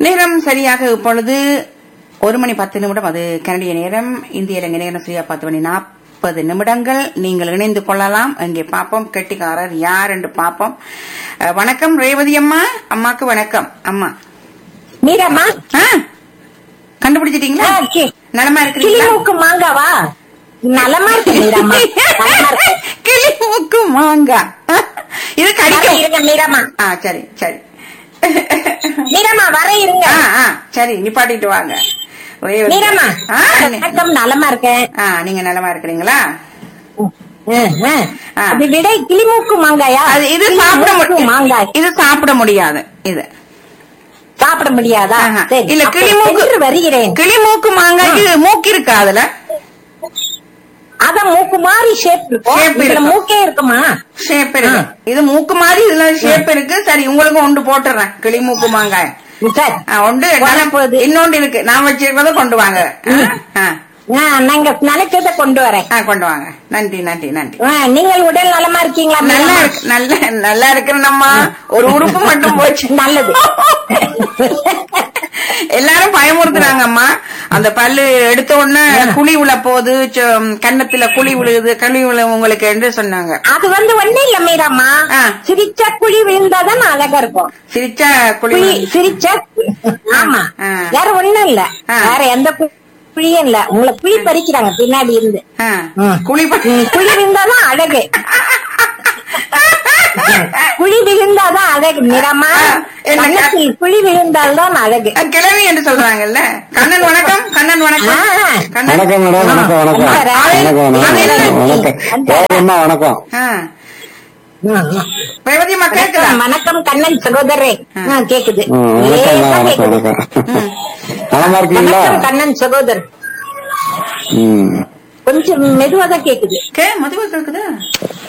நேரம் சரியாக இப்பொழுது ஒரு மணி பத்து நிமிடம் அது கனடிய நேரம் இந்திய இலங்கை நேரம் சரியா பத்து மணி நாற்பது நிமிடங்கள் நீங்கள் இணைந்து கொள்ளலாம் இங்கே பார்ப்போம் கெட்டிக்காரர் யார் என்று பார்ப்போம் அஹ், வணக்கம் ரேவதி அம்மா அம்மாக்கு வணக்கம் அம்மா மீரம்மா ஆ, கண்டுபிடிச்சிட்டீங்களா ஆ, கி- நலமா இருக்கிறீங்களா கிளிமூக்கு மாங்காவா நலமா இருக்கு மீரம்மா நலமா இருக்கு. கிளிமூக்கு மாங்கா இது வர கடிக்கும் இருங்க மீரம்மா ஆ சரி சரி மீரம்மா வர இருங்க ஆ ஆ சரி நிப்பாட்டிட்டு வாங்க ஒரே ஒரு- மீரம்மா ஆ, நீ- வணக்கம் நலமா இருக்கேன் ஆ நீங்க நலமா இருக்கிறீங்களா ம், ம். ஆ. அது விடை கிளிமூக்கு மாங்காயா அது இது சாப்பிட கிளிமூக்கு முடியாது மாங்காய் இது சாப்பிட முடியாது இது சாப்பிட முடியாதா ஆஹா. சரி இல்ல அப்ப கிளிமூக்கு சென்று வருகிறேன் கிளிமூக்கு மாங்காய்க்கு மூக்கு இருக்கா அதுல அத மூக்கு மாதிரி ஷேப் இருக்கும் Shape இதுல இருக்கும். மூக்கே இருக்குமா ஷேப் இருக்கு ஆ. இது மூக்கு மாதிரி இதுல ஷேப் இருக்கு சரி உங்களுக்கு ஒன்று போட்டுறேன் கிளிமூக்கு மாங்காய் சரி ஆ, ஒன்று போனா நலம் போகுது. இன்னொன்று இருக்கு நான் வச்சிருக்கிறத கொண்டு வாங்க ஆ, ஆ. ஆ, நாங்க நினைச்சதை கொண்டு வரேன் ஆ கொண்டு வாங்க நன்றி நன்றி நன்றி ஆ, நீங்கள் உடல் நலமா இருக்கீங்களா நல்லா மீரம்மா? இருக்கு நல்ல நல்லா இருக்கிறேன்னம்மா ஒரு உறுப்பு மட்டும் போச்சு நல்லது எல்லாரும் பயமுறுத்துறாங்க அம்மா அந்த பல்லு எடுத்த உடனே குழி விழ போகுது ச- கன்னத்துல குழி விழுகுது குழி விழு உங்களுக்கு என்று சொன்னாங்க அது வந்து ஒண்ணு இல்ல மீராமா ஆ. சிரிச்சா குழி விழுந்தாதான் அழகா இருக்கும் சிரிச்சா குழி குழி விழு- சிரிச்சா ஆமா ஆ. வேற ஒண்ணும் இல்ல ஆ. வேற எந்த கு- குழியும் இல்ல உங்களை குழி பறிக்கிறாங்க பின்னாடி இருந்து ஆ, ம். குழி ப- ம், குழி விழுந்தாதான் அழகு குழி விழுந்தாதான் அழகு மீராமா ஆ, என்ன க- கன்னத்தில் குழி விழுந்தால்தான் அழகு ஆ, கிழவி என்று சொல்றாங்கல்ல கண்ணன் வணக்கம் கண்ணன் வணக்கம் ஆ. கண்ணன் வணக்கம் மேடம் வணக்கம் வணக்கம் ஆ. வணக்கம் வணக்கம் வணக்கம் தேவையம்மா வணக்கம் ஆ, ம், ம். ரேவதி அம்மா கேக்குதா வணக்கம் வணக்கம் கண்ணன் சகோதரே ஆ. ஆ, கேக்குது ம், வணக்கம் லேசா வணக்கம் கேக்குது. வணக்கம் நலமா இருக்கீங்களா வணக்கம் கண்ணன் சகோதரர் ம் கொஞ்சம் மெதுவா தான் கேக்குது கே மதுவா கேக்குதா